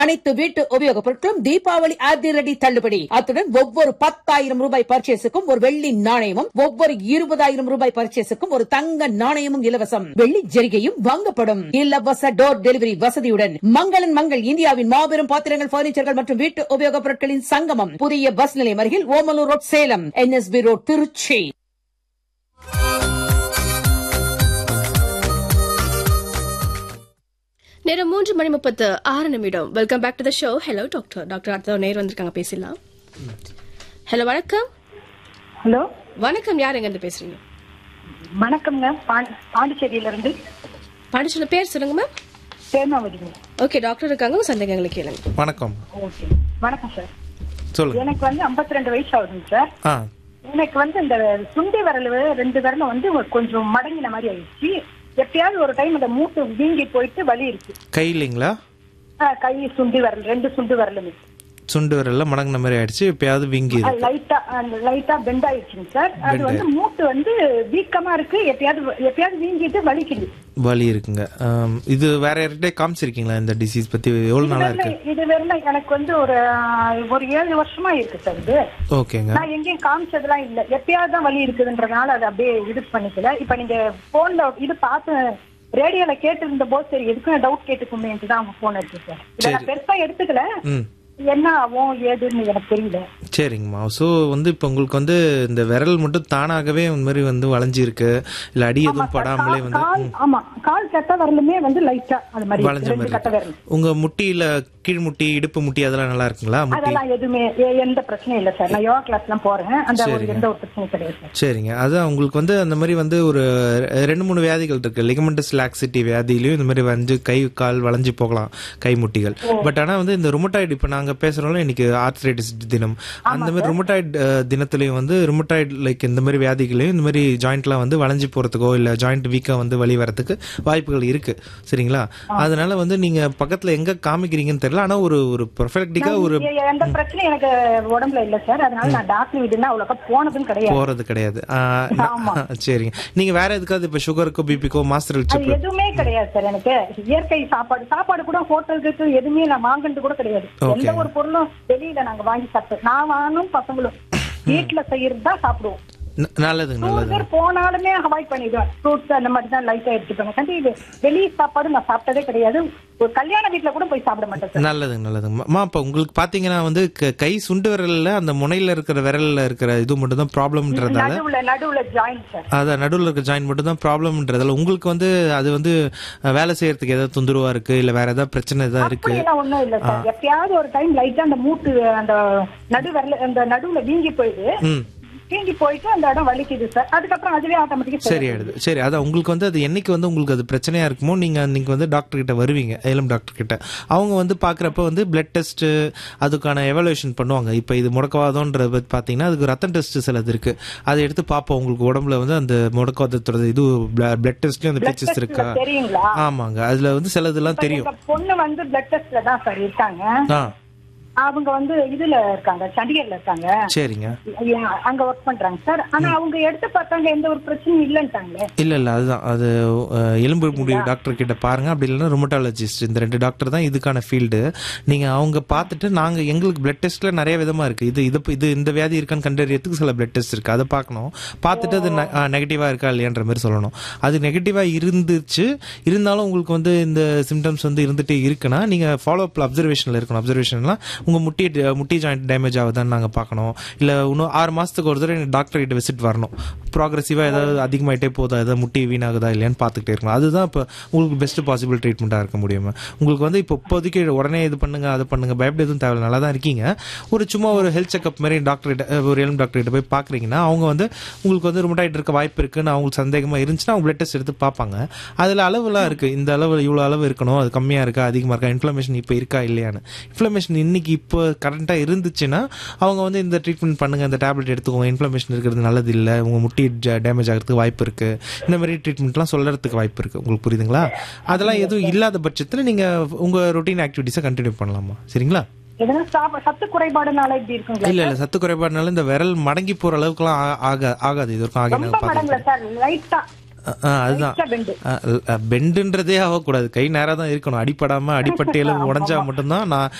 அனைத்து வீட்டு உபயோகப் பொருட்களும் தீபாவளி அதிரடி தள்ளுபடி அத்துடன் ஒவ்வொரு பத்தாயிரம் ரூபாய் பர்ச்சேஸுக்கும் ஒரு வெள்ளி நாணயமும் ஒவ்வொரு இருபதாயிரம் ரூபாய் பர்ச்சேஸுக்கும் ஒரு தங்க நாணயமும் இலவசம் வெள்ளி ஜரிகையும் வாங்கப்படும் இலவச டோர் டெலிவரி வசதியுடன் மங்களன் மங்கள் இந்தியாவின் மாபெரும் பாத்திரங்கள் பர்னிச்சர்கள் மற்றும் வீட்டு உபயோகப் பொருட்களின் சங்கமம் புதிய பஸ் நிலையம் அருகில் Omalur road Salem NSB road Tiruchi நேரம் மூன்று மணி முப்பத்து ஆறு நிமிடம் welcome back to the show hello doctor doctor அடுத்த நேர் வந்திருக்காங்க பேசலாம் ஹலோ வணக்கம் ஹலோ வணக்கம் யார் எங்க இருந்து பேசுறீங்க வணக்கம்ங்க பாண்டி- பாண்டிச்சேரியில இருந்து பாண்டிச்சேரி பேர் சொல்லுங்க மேம் சேமாவதிங்க ஓகே டாக்டர் இருக்காங்க உங்க சந்தேகங்களை கேளுங்க வணக்கம் ஓகே வணக்கம் சார் சொல்லுங்க எனக்கு வந்து 52 ரெண்டு வயசு ஆகுதுங்க சார் ஆ எனக்கு வந்து இந்த சுண்டி விரல் ரெண்டு விரலும் வந்து கொஞ்சம் மடங்கின மாதிரி ஆயிடுச்சு எப்பயாவது ஒரு டைம் அந்த மூட்டு வீங்கி போயிட்டு வலி இருக்கு கை இல்லைங்களா ஆ, கை சுண்டி விரல் ரெண்டு சுண்டு விரலுமே சுண்டு விரல்ல மடங்குன மாதிரி ஆயிடுச்சு எப்பயாவது வீங்கிது லைட்டா லைட்டா பெண்ட் ஆயிடுச்சுங்க சார் அது வந்து மூட்டு வந்து வீக்கமா இருக்கு எப்பயாவது எப்பயாவது வீங்கிட்டு வலிக்குது வலி இருக்குங்க ஆம், இது வேற யார்கிட்டயே காமிச்சிருக்கீங்களா இந்த டிசீஸ் பத்தி எவ்வளவு நாளா இருக்கு இது வரல எனக்கு வந்து ஒரு ஆ, ஒரு ஏழு வருஷமா இருக்கு சார் இது ஓகேங்க நான் எங்கேயும் காமிச்சதெல்லாம் இல்ல எப்பயாவது தான் வலி இருக்குதுன்றதுனால அதை அப்படியே இது பண்ணிக்கல இப்ப நீங்க போன்ல இது பார்த்து ரேடியோல கேட்டு இருந்த போது சரி எதுக்கும் டவுட் கேட்டுக்குமேன்ட்டு தான் அவங்க போன் எடுத்து சார் இதை நான் பெருசா எடுத்துக்கல ம் என்ன ஆகும் ஏதுன்னு எனக்கு தெரியல சரிங்கம்மா ஸோ வந்து இப்போ உங்களுக்கு வந்து இந்த விரல் மட்டும் தானாகவே இந்த மாதிரி வந்து வளைஞ்சிருக்கு இல்லை அடி எதுவும் படாமலே வந்து கால் ஆமா கால் கட்ட வரலுமே வந்து லைட்டா அது மாதிரி வளைஞ்ச இருக்கு. ரெண்டு மாதிரி கட்ட வரலும் இருக்கு. உங்க முட்டியில கீழ் முட்டி இடுப்பு முட்டி அதெல்லாம் நல்லா இருக்குங்களா முட்டி அதெல்லாம் எதுவுமே எ- எந்த பிரச்சனையும் இல்ல சார் நான் யோகா கிளாஸ் எல்லாம் போறேன் அந்த ஒரு எந்த ஒரு பிரச்சனையும் கிடையாது சார் சரிங்க அதான் உங்களுக்கு வந்து அந்த மாதிரி வந்து ஒரு ரெ- ரெண்டு மூணு வியாதிகள் இருக்கு லிகமெண்டஸ் லாக்சிட்டி வியாதியிலையும் இந்த மாதிரி வந்து கை கால் வளைஞ்சு போகலாம் கை முட்டிகள் பட் ஆனா வந்து இந்த ருமட்டாய்டு இப்போ நாங்க பேசுறோம்ல இன்னைக்கு ஆர்த்ரைட்டிஸ் தினம் அந்த மாதிரி ருமட்டாய்டு தினத்துலயும் வந்து ருமட்டாய்டு லைக் இந்த மாதிரி வியாதிகளையும் இந்த மாதிரி ஜாயிண்ட்லாம் வந்து வளைஞ்சு போறதுக்கோ இல்ல ஜாயிண்ட் வீக்கா வந்து வலி வரதுக்கு வாய்ப்புகள் இருக்கு சரிங்களா அதனால வந்து நீங்க பக்கத்துல எங்க காமிக்கிறீங்கன்னு தெரியல ஆனா ஒரு ஒரு பெர்ஃபெக்டிக்கா ஒரு எ- எந்த பிரச்சனையும் எனக்கு உடம்புல இல்ல சார் அதனால நான் டாக்டர் வீடுனா அவ்வளோக்கா போனதும் கிடையாது போறது கிடையாது ஆ, நான்- சரிங்க நீங்க வேற எதுக்காவது இப்ப சுகருக்கோ பிபிக்கோ மாஸ்டர் அது செக் எதுவுமே கிடையாது சார் எனக்கு இயற்கை சாப்பாடு சாப்பாடு கூட ஹோட்டலுக்கு எதுவுமே நான் வாங்கினது கூட கிடையாது எந்த ஒரு பொருளும் வெளியில நாங்க வாங்கி சாப்பிட்டோம் நான் வாங்கணும் பசங்களும் வீட்டுல செய்யறது தான் சாப்பிடுவோம் ந- நல்லதுங்க நூறு நல்லது பேர் போனாலுமே அவாய்ட் பண்ணிடுவேன் ஃப்ரூட்ஸ் அந்த மாதிரி தான் லைட்டா எடுத்துப்பேன் கண்டி இது வெளி சாப்பாடு நான் சாப்பிட்டதே கிடையாது ஒரு கல்யாண வீட்டுல கூட போய் சாப்பிட மாட்டேன் சார் நல்லதுங்க நல்லதுங்க அம்மா இப்ப உங்களுக்கு பாத்தீங்கன்னா வந்து க- கை சுண்டு விரல்ல அந்த முனையில இருக்கிற விரல்ல இருக்கிற இது மட்டும் தான் ப்ராப்ளம்ன்றதால நடுவுல நடுவுல ஜாயின் சார் அதான் நடுவில் இருக்க ஜாயின் மட்டும் தான் ப்ராப்ளம்ன்றதால உங்களுக்கு வந்து அது வந்து அஹ், வேலை செய்யறதுக்கு ஏதாவது தொந்தரவா இருக்கு இல்ல வேற ஏதாவது பிரச்சனை ஏதாவது இருக்கு அப்படியெல்லாம் ஒண்ணும் இல்ல சார் எப்பயாவது ஒரு டைம் லைட்டா அந்த மூட்டு அந்த நடு விரல அந்த நடுவுல வீங்கி போயிடுது ம் வீங்கி போயிட்டு அந்த இடம் வலிக்குது சார் அதுக்கப்புறம் அதுவே ஆட்டோமேட்டிக்கா சரி ஆயிடுது சரி அதான் உங்களுக்கு வந்து அது என்னைக்கு வந்து உங்களுக்கு அது பிரச்சனையா இருக்குமோ நீங்க நீங்க வந்து டாக்டர் கிட்ட வருவீங்க ஏலம் டாக்டர் கிட்ட அவங்க வந்து பாக்குறப்ப வந்து பிளட் டெஸ்ட் அதுக்கான எவாலுவேஷன் பண்ணுவாங்க இப்போ இது முடக்கவாதம்ன்றது பத்தி பாத்தீங்கன்னா அதுக்கு ரத்தம் டெஸ்ட் சிலது இருக்கு அதை எடுத்து பார்ப்போம் உங்களுக்கு உடம்புல வந்து அந்த முடக்கவாதத்தோட இது பிளட் டெஸ்ட்லயும் அந்த பீச்சஸ் இருக்கா தெரியுங்களா ஆமாங்க அதுல வந்து சிலதெல்லாம் தெரியும் எங்க பொண்ணு வந்து பிளட் டெஸ்ட்ல தான் சார் இருக்காங்க ஆ அவங்க வந்து இதுல இருக்காங்க சண்டிகர்ல இருக்காங்க சரிங்க ஐயா, அங்க ஒர்க் பண்றாங்க சார் ஆனா அவங்க எடுத்து பார்த்தாங்க எந்த ஒரு பிரச்சனையும் இல்லன்ட்டாங்களே இல்ல இல்ல அதுதான் அது அஹ், எலும்பு முடி டாக்டர் கிட்ட பாருங்க அப்படி இல்லைன்னா ருமட்டாலஜிஸ்ட் இந்த ரெண்டு டாக்டர் தான் இதுக்கான ஃபீல்டு நீங்க அவங்க பார்த்துட்டு நாங்க எங்களுக்கு பிளட் டெஸ்ட்ல நிறைய விதமா இருக்கு இது இது இது இந்த வியாதி இருக்கான்னு கண்டறியறதுக்கு சில பிளட் டெஸ்ட் இருக்கு அதை பார்க்கணும் பார்த்துட்டு அது நெகட்டிவா இருக்கா இல்லையான்ற மாதிரி சொல்லணும் அது நெகட்டிவா இருந்துச்சு இருந்தாலும் உங்களுக்கு வந்து இந்த சிம்டம்ஸ் வந்து இருந்துட்டே இருக்குன்னா நீங்க ஃபாலோ அப் அப்சர்வேஷன்ல இருக்கணும் அப்சர்வேஷன்லாம் உங்க முட்டி முட்டி ஜாயிண்ட் டேமேஜ் ஆகுதான்னு நாங்க பார்க்கணும் இல்ல இன்னும் ஆறு மாசத்துக்கு ஒரு தடவை டாக்டர் கிட்ட விசிட் வரணும் ப்ராக்ரஸிவா ஏதாவது அதிகமாயிட்டே போதா ஏதாவது முட்டி வீணாகுதா இல்லையான்னு பார்த்துக்கிட்டே இருக்கணும் அதுதான் இப்போ உங்களுக்கு பெஸ்ட் பாசிபிள் ட்ரீட்மெண்ட்டாக இருக்க முடியும் உங்களுக்கு வந்து இப்போ இப்போதைக்கு உடனே இது பண்ணுங்க அதை பண்ணுங்க பயப்பட எதுவும் தேவையில்ல நல்லா தான் இருக்கீங்க ஒரு சும்மா ஒரு ஹெல்த் செக்அப் மாதிரி டாக்டர் கிட்ட ஒரு எலும் டாக்டர் கிட்ட போய் பார்க்குறீங்கன்னா அவங்க வந்து உங்களுக்கு வந்து ருமட்டாய்டு இருக்க வாய்ப்பு இருக்குன்னு அவங்களுக்கு சந்தேகமா இருந்துச்சுன்னா அவங்க பிளட் டெஸ்ட் எடுத்து பார்ப்பாங்க அதில் அளவுலாம் இருக்கு இந்த அளவு இவ்வளோ அளவு இருக்கணும் அது கம்மியாக இருக்கா அதிகமாக இருக்கா இன்ஃப்ளமேஷன் இப்போ இருக்கா இல்லையான்னு இன்ஃப்ளமேஷன் இன்னைக்கு இப்போ கரண்ட்டாக இருந்துச்சுன்னா அவங்க வந்து இந்த ட்ரீட்மெண்ட் பண்ணுங்க இந்த டேப்லெட் எடுத்துக்கோங்க இன்ஃப்ளமேஷன் இருக்கிறது நல்லது இல்லை உங்க முட்டி டேமேஜ் ஆகிறதுக்கு வாய்ப்பு இருக்கு இந்த மாதிரி ட்ரீட்மெண்ட்லாம் சொல்றதுக்கு வாய்ப்பு இருக்கு உங்களுக்கு புரியுதுங்களா அதெல்லாம் எதுவும் இல்லாத பட்சத்தில் நீங்க உங்க ரொட்டீன் ஆக்டிவிட்டிஸை கண்டினியூ பண்ணலாமா சரிங்களா எதனா சாப்ப சத்து குறைபாடுனால இப்படி இருக்குங்களா இல்ல இல்ல சத்து குறைபாடுனால இந்த விரல் மடங்கி போற அளவுக்குலாம் ஆ- ஆக ஆகாது இது வரைக்கும் ஆகி ரொம்ப நாங்க மடங்குல பார்த்தது சார் லைட்டா ஆ, அதுதான் பெண்டு பெண்டுன்றதே ஆகக்கூடாது கை நேரா தான் இருக்கணும் அடிப்படாம அடிப்பட்டு எலும்பு உடைஞ்சா மட்டும்தான் நான்